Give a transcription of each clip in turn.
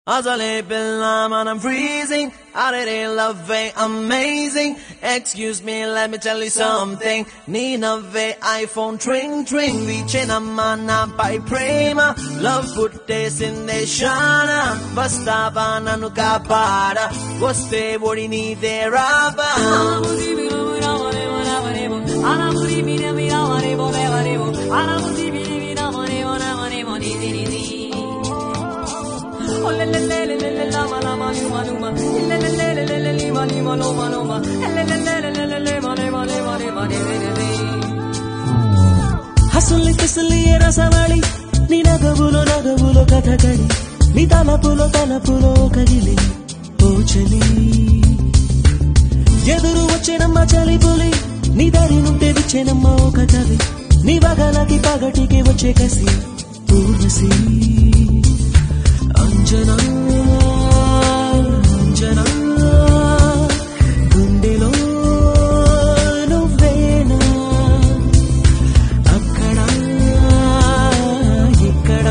Azale Billam and I'm freezing. I did love way amazing. Excuse me, let me tell you something. Nina ve iPhone tring tring. Reaching a mana by prema. Love put this in the shana. Basta bananu kapada. Waste what you need there, హసుల్లి పిసుల్లి ఏ రసవాళి నీ నగవులో నగవులో కథకళి నీ తలపులో తలపులో కగిలి ఓ చలి ఎదురు వచ్చేనమ్మ చలి పులి నీ దారి నుంటే విచ్చేనమ్మ ఒక కవి నీ వగలకి పగటికి వచ్చే కసి ఊర్వశి అంజనా అంజనా గుండెలో నువ్వేనా అక్కడ ఇక్కడ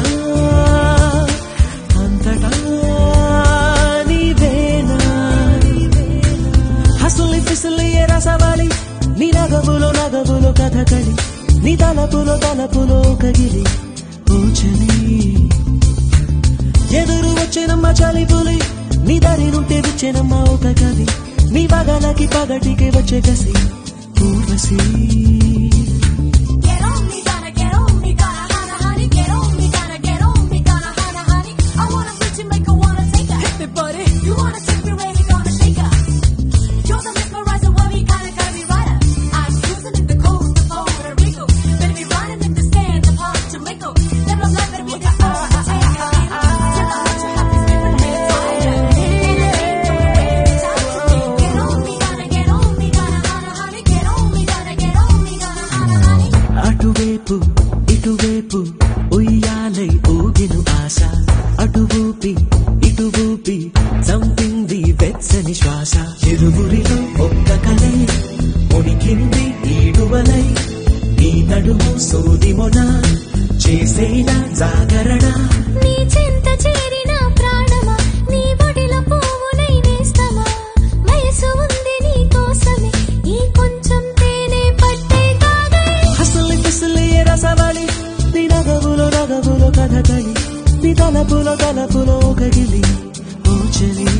అంతటా నీవేనా హసులి ఫిసులి ఏ రసవాలి నీ నగవులో నగవులో కథకళి నీ తలపులో తలపులో కగిలి ఓచలి ఎదురు వచ్చేనమ్మ చలి పులి నీ దారి నుంటే విచ్చేనమ్మ ఒక కవి నీ పగలకి పగటికి వచ్చే కసి Urvashi Get on me, gotta get on me, gotta hana honey. Get on me, gotta get on me, gotta hana honey. I wanna freak you, make her wanna take her. Hit me, buddy. You wanna take me where we gonna shake her. You're the mesmerizer, worry kinda curvy rider. I'm cruising in the coast of Puerto Rico. Better be riding in the sands of Palm Jamaica. Then I'm like, better be the ah ah ah ah ah. Till I let you have this feeling me tighter. And it ain't no way to talk to me. Get on me, gotta get on me, gotta hana honey. Get on me, gotta get on me, gotta hana honey. అటువైపు ఇటువైపు ఉయ్యాలై ఊగిను ఆశ అటు ఊపి ఇటు ఊపి చంపింది వెచ్చని శ్వాస ఇరువురిలో ఒక్క కలై ఉనికింది ఈడువలై నీ నడుము సోది మొన చేసేన జాగరణ నీ చింత చేరిన ప్రాణమా నీ ఒడిలో పువ్వునై నేస్తమా వయసు ఉంది నీ కోసమే ఈ కొంచెం తేనె పట్టే కాదే హసలి పిసలి ఏ రసవళి నీ నగవులో నగవులో కథకళి నీ తలపులో తలపులో కగిలి ఓ చలి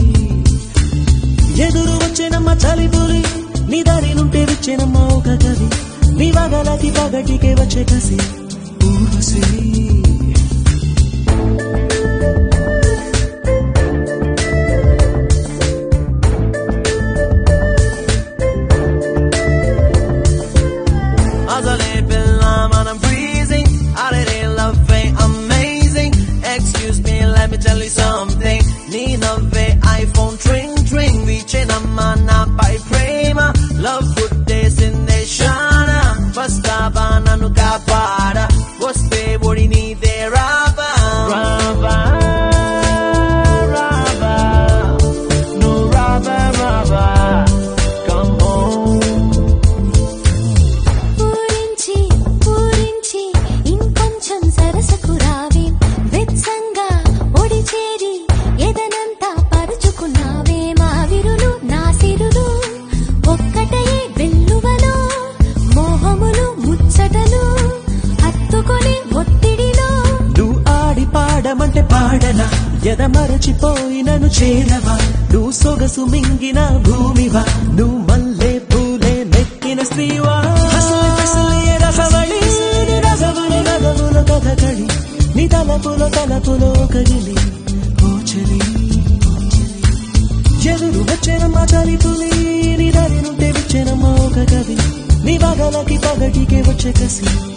ఎదురు వచ్చేనమ్మ చలి పులి నీ దారి నుంటే విచ్చేనమ్మ ఒక కవి నీ వగలకి పగటికే వచ్చే కసి Urvashi Azale Billam and I'm freezing. I did love way amazing. Excuse me, let me tell you something. Nina ve iPhone tring tring. Reaching a mana by prema. Love put this in the shana. Basta bananu kapada. What's the what you need there, Rava? Rava. Rava. No Rava, Rava. Come home. పూరించి పూరించి ఇంకొంచెం సరసకు రావే వెచ్చంగా ఒడి చేరి ఎదనంతా పరుచుకున్నావే మా విరులు నా సిరులు ఒక్కటయే వెల్లువలో మోహములు ముచ్చటలు హత్తుకొని ఒత్తిడిలో నువ్వు ఆడి పాడమంటే పాడనా ఎద మరచిపోయినను చేరవా నువ్వు సొగసు మింగిన భూమివా నువ్వు మల్లె పూలే నెక్కిన స్త్రీవా హసలు పిసలు ఏ రసవళి, నీ రసములు నగములు కథకళి నీ తలపులో తలపులో కగిలి ఓ చలి ఎదురు వచ్చేనమ్మ చలి పులి నీ దారి నుంటే విచ్చేనమ్మ ఒక కవి నీ వగలకి పగటికే వచ్చే కసి